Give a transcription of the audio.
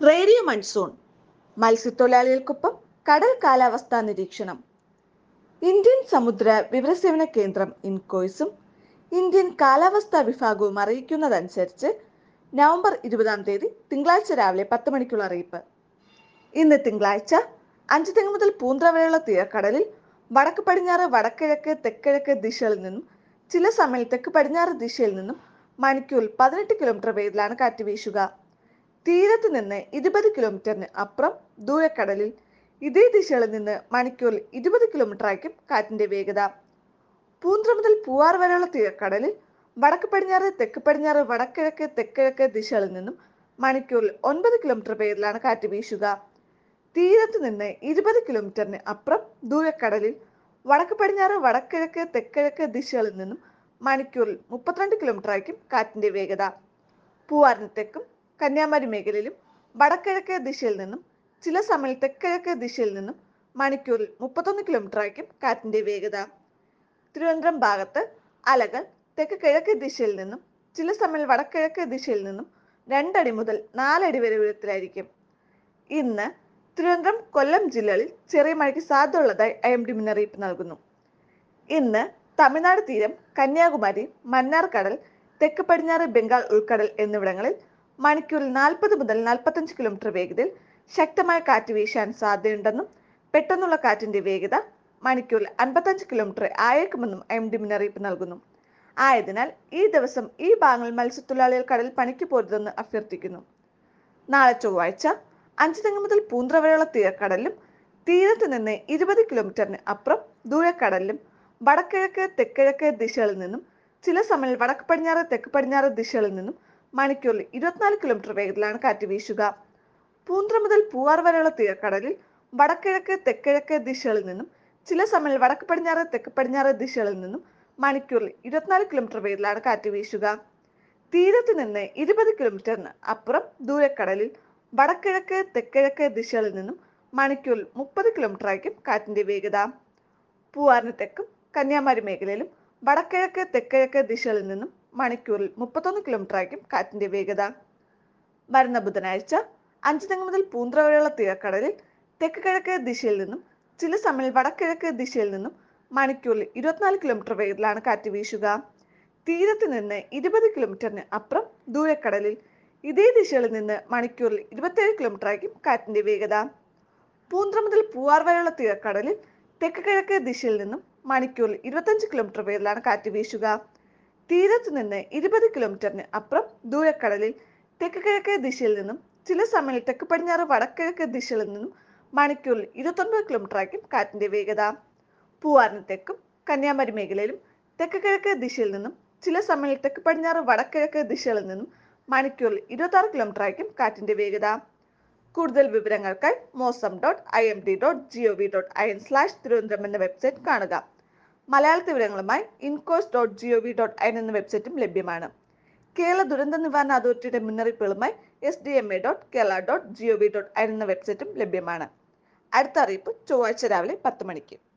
radio monsoon മത്സ്യത്തൊഴിലാളികൾക്കൊപ്പം കടൽ കാലാവസ്ഥാ നിരീക്ഷണം ഇന്ത്യൻ സമുദ്ര വിവരസേവന കേന്ദ്രം ഇൻകോയ്സും ഇന്ത്യൻ കാലാവസ്ഥാ വിഭാഗവും അറിയിക്കുന്നതനുസരിച്ച് നവംബർ ഇരുപതാം തീയതി തിങ്കളാഴ്ച രാവിലെ പത്ത് മണിക്കുള്ള അറിയിപ്പ് ഇന്ന് തിങ്കളാഴ്ച അഞ്ച് തെങ്ങ് മുതൽ പൂന്ത്ര വരെയുള്ള തീരക്കടലിൽ വടക്ക് പടിഞ്ഞാറ് വടക്കിഴക്ക് തെക്കിഴക്ക് ദിശകളിൽ നിന്നും ചില സമയം തെക്ക് പടിഞ്ഞാറ് ദിശയിൽ നിന്നും മണിക്കൂറിൽ പതിനെട്ട് കിലോമീറ്റർ വേഗത്തിലാണ് കാറ്റ് വീശുക തീരത്ത് നിന്ന് ഇരുപത് കിലോമീറ്ററിന് അപ്പുറം ദൂരക്കടലിൽ ഇതേ ദിശകളിൽ നിന്ന് മണിക്കൂറിൽ ഇരുപത് കിലോമീറ്റർ ആയിരിക്കും കാറ്റിന്റെ വേഗത പൂന്ത്ര മുതൽ പൂവാർ വരെയുള്ള തീരക്കടലിൽ വടക്ക് പടിഞ്ഞാറ് തെക്ക് പടിഞ്ഞാറ് വടക്കിഴക്ക് തെക്കിഴക്ക് ദിശകളിൽ നിന്നും മണിക്കൂറിൽ ഒൻപത് കിലോമീറ്റർ വേഗത്തിലാണ് കാറ്റ് വീശുക തീരത്ത് നിന്ന് ഇരുപത് കിലോമീറ്ററിന് അപ്പുറം ദൂരക്കടലിൽ വടക്ക് പടിഞ്ഞാറ് വടക്കിഴക്ക് തെക്കിഴക്ക് ദിശകളിൽ നിന്നും മണിക്കൂറിൽ മുപ്പത്തിരണ്ട് കിലോമീറ്റർ ആയിരിക്കും കാറ്റിന്റെ വേഗത പൂവാറിന് തെക്കും കന്യാകുമാരി മേഖലയിലും വടക്കിഴക്ക് ദിശയിൽ നിന്നും ചില സമയം തെക്കിഴക്ക് ദിശയിൽ നിന്നും മണിക്കൂറിൽ മുപ്പത്തൊന്ന് കിലോമീറ്റർ ആയിരിക്കും കാറ്റിന്റെ വേഗത തിരുവനന്തപുരം ഭാഗത്ത് അലകൾ തെക്ക് കിഴക്ക് ദിശയിൽ നിന്നും ചില സമയം വടക്കിഴക്ക് ദിശയിൽ നിന്നും രണ്ടടി മുതൽ നാലടി വരെ ഉയരത്തിലായിരിക്കും ഇന്ന് തിരുവനന്തപുരം കൊല്ലം ജില്ലകളിൽ ചെറിയ മഴയ്ക്ക് സാധ്യതയുള്ളതായി ഐ എം ഡി മുന്നറിയിപ്പ് നൽകുന്നു ഇന്ന് തമിഴ്നാട് തീരം കന്യാകുമാരി മന്നാർ കടൽ തെക്ക് പടിഞ്ഞാറ് ബംഗാൾ ഉൾക്കടൽ എന്നിവിടങ്ങളിൽ മണിക്കൂറിൽ നാൽപ്പത് മുതൽ നാൽപ്പത്തഞ്ച് കിലോമീറ്റർ വേഗതയിൽ ശക്തമായ കാറ്റ് വീശാൻ സാധ്യതയുണ്ടെന്നും പെട്ടെന്നുള്ള കാറ്റിന്റെ വേഗത മണിക്കൂറിൽ അൻപത്തഞ്ച് കിലോമീറ്റർ ആയേക്കുമെന്നും എം ഡി മുന്നറിയിപ്പ് നൽകുന്നു ആയതിനാൽ ഈ ദിവസം ഈ ഭാഗങ്ങളിൽ മത്സ്യത്തൊഴിലാളികൾ കടൽ പണിക്ക് പോരുതെന്ന് അഭ്യർത്ഥിക്കുന്നു നാളെ ചൊവ്വാഴ്ച അഞ്ച് തെങ്ങ് മുതൽ പൂന്ത്ര വരെയുള്ള തീരക്കടലിലും തീരത്ത് നിന്ന് ഇരുപത് കിലോമീറ്ററിന് അപ്പുറം ദൂരക്കടലിലും വടക്കിഴക്ക് തെക്കിഴക്ക് ദിശകളിൽ നിന്നും ചില സമയം വടക്ക് പടിഞ്ഞാറ് തെക്ക് പടിഞ്ഞാറ് ദിശകളിൽ നിന്നും മണിക്കൂറിൽ ഇരുപത്തിനാല് കിലോമീറ്റർ വേഗത്തിലാണ് കാറ്റ് വീശുക പൂന്ത്ര മുതൽ പൂവാർ വരെയുള്ള തീരക്കടലിൽ വടക്കിഴക്ക് തെക്കിഴക്ക് ദിശകളിൽ നിന്നും ചില സമയം വടക്ക് പടിഞ്ഞാറ് തെക്ക് പടിഞ്ഞാറ് ദിശകളിൽ നിന്നും മണിക്കൂറിൽ ഇരുപത്തിനാല് കിലോമീറ്റർ വേഗത്തിലാണ് കാറ്റ് വീശുക തീരത്ത് നിന്ന് ഇരുപത് കിലോമീറ്ററിന് അപ്പുറം ദൂരക്കടലിൽ വടക്കിഴക്ക് തെക്കിഴക്ക് ദിശകളിൽ നിന്നും മണിക്കൂറിൽ മുപ്പത് കിലോമീറ്റർ ആയിരിക്കും കാറ്റിന്റെ വേഗത പൂവാറിന് തെക്കും കന്യാകുമാരി മേഖലയിലും വടക്കിഴക്ക് തെക്കിഴക്ക് ദിശകളിൽ നിന്നും മണിക്കൂറിൽ മുപ്പത്തൊന്ന് കിലോമീറ്റർ ആയിരിക്കും കാറ്റിന്റെ വേഗത വരുന്ന ബുധനാഴ്ച അഞ്ച് തെങ്ങ് മുതൽ പൂന്ത്ര വരെയുള്ള തീരക്കടലിൽ തെക്ക് കിഴക്ക് ദിശയിൽ നിന്നും ചില സമയം വടക്കിഴക്ക് ദിശയിൽ നിന്നും മണിക്കൂറിൽ ഇരുപത്തിനാല് കിലോമീറ്റർ വേഗത്തിലാണ് കാറ്റ് വീശുക തീരത്ത് നിന്ന് ഇരുപത് കിലോമീറ്ററിന് അപ്പുറം ദൂരക്കടലിൽ ഇതേ ദിശയിൽ നിന്ന് മണിക്കൂറിൽ ഇരുപത്തിയേഴ് കിലോമീറ്റർ ആയിരിക്കും കാറ്റിന്റെ വേഗത പൂന്ത്ര മുതൽ പൂവാർ വരെയുള്ള തീരക്കടലിൽ തെക്ക് കിഴക്ക് ദിശയിൽ നിന്നും മണിക്കൂറിൽ ഇരുപത്തഞ്ച് കിലോമീറ്റർ വേഗത്തിലാണ് കാറ്റ് വീശുക തീരത്ത് നിന്ന് ഇരുപത് കിലോമീറ്ററിന് അപ്പുറം ദൂരക്കടലിൽ തെക്ക് കിഴക്ക് ദിശയിൽ നിന്നും ചില സമയം തെക്ക് പടിഞ്ഞാറ് വടക്കിഴക്ക് ദിശയിൽ നിന്നും മണിക്കൂറിൽ ഇരുപത്തൊൻപത് കിലോമീറ്റർ ആയിരിക്കും കാറ്റിന്റെ വേഗത പൂവാറിന് തെക്കും കന്യാകുമാരി മേഖലയിലും തെക്ക് കിഴക്ക് ദിശയിൽ നിന്നും ചില സമയം തെക്ക് പടിഞ്ഞാറ് വടക്കിഴക്ക് ദിശകളിൽ നിന്നും മണിക്കൂറിൽ ഇരുപത്തി ആറ് കിലോമീറ്റർ ആയിരിക്കും കാറ്റിന്റെ വേഗത കൂടുതൽ വിവരങ്ങൾക്കായി mausam dot I M D dot G O V dot I N slash Thiruvananthapuram എന്ന വെബ്സൈറ്റ് കാണുക മലയാള വിവരങ്ങളുമായി INCOIS dot G O V dot I N എന്ന വെബ്സൈറ്റും ലഭ്യമാണ് കേരള ദുരന്ത നിവാരണ അതോറിറ്റിയുടെ മുന്നറിയിപ്പുകളുമായി S D M A dot Kerala dot G O V dot I N എന്ന വെബ്സൈറ്റും ലഭ്യമാണ് അടുത്ത അറിയിപ്പ് ചൊവ്വാഴ്ച രാവിലെ പത്ത് മണിക്ക്